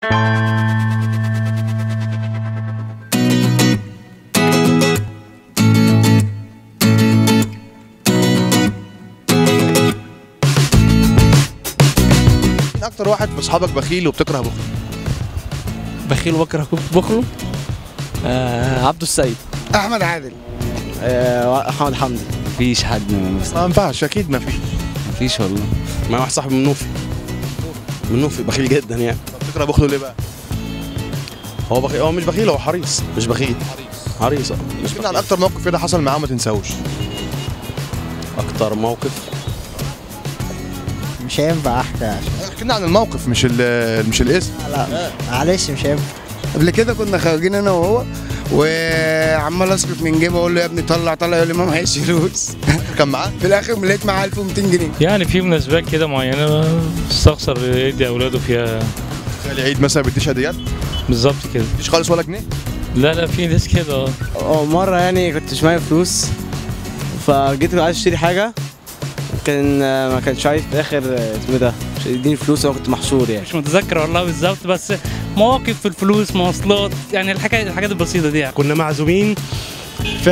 مين اكتر واحد في اصحابك بخيل وبتكره بخل بخيل وبكره بخله آه عبده السيد احمد عادل آه احمد حمدي مفيش حد من- ما ينفعش اكيد ما فيش مفيش والله مع واحد صاحبي من نوفي من نوفي بخيل جدا يعني طب بتكره بخله ليه بقى هو بخيل هو مش بخيل هو حريص مش بخيل حريص اه مش مش عن اكتر موقف كده حصل معاه ما تنساهوش اكتر موقف مش هينفع احكي عشان احكي لنا عن الموقف مش ال- مش الاسم لا معلش مش هينفع قبل كده كنا خارجين انا وهو وعمال اصرف من جيبه اقول له يا ابني طلع طلع يقول لي ما معيش فلوس كان معاه في الاخر لقيت معاه 1200 جنيه يعني في مناسبات كده معينة استخسر يدي أولاده فيها خالي عيد مثلا بيديش هديات بالظبط كده مفيش خالص ولا جنيه لا لا في ناس كده اه اه مرة يعني كنتش معايا فلوس فجيت عايز اشتري حاجة كان ما كانش عايز في الاخر اسمه ده مش يديني فلوس وانا كنت محشور يعني مش متذكر والله بالظبط بس مواقف في الفلوس مواصلات يعني الحاجات الحاجات البسيطة دي يعني كنا معزومين ف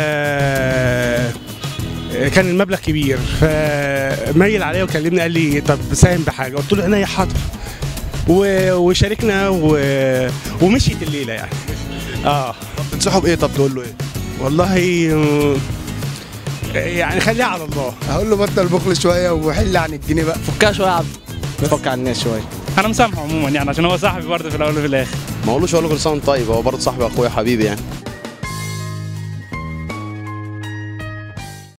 كان المبلغ كبير فميل عليا وكلمني قال لي طب ساهم بحاجه قلت له انا يا حاضر و- وشاركنا و... ومشيت الليله يعني اه طب تنصحه بايه طب تقول له ايه والله آه، يعني خليها على الله هقول له بطل بخل شويه وحل عن الجنيه بقى فكها شوية يا عبد فك على الناس شوية أنا مسامحه عموما يعني عشان هو صاحبي برضه في الأول وفي الآخر ما اقولوش اقول له كل سنة وأنت طيب هو برضه صاحبي اخويا حبيبي يعني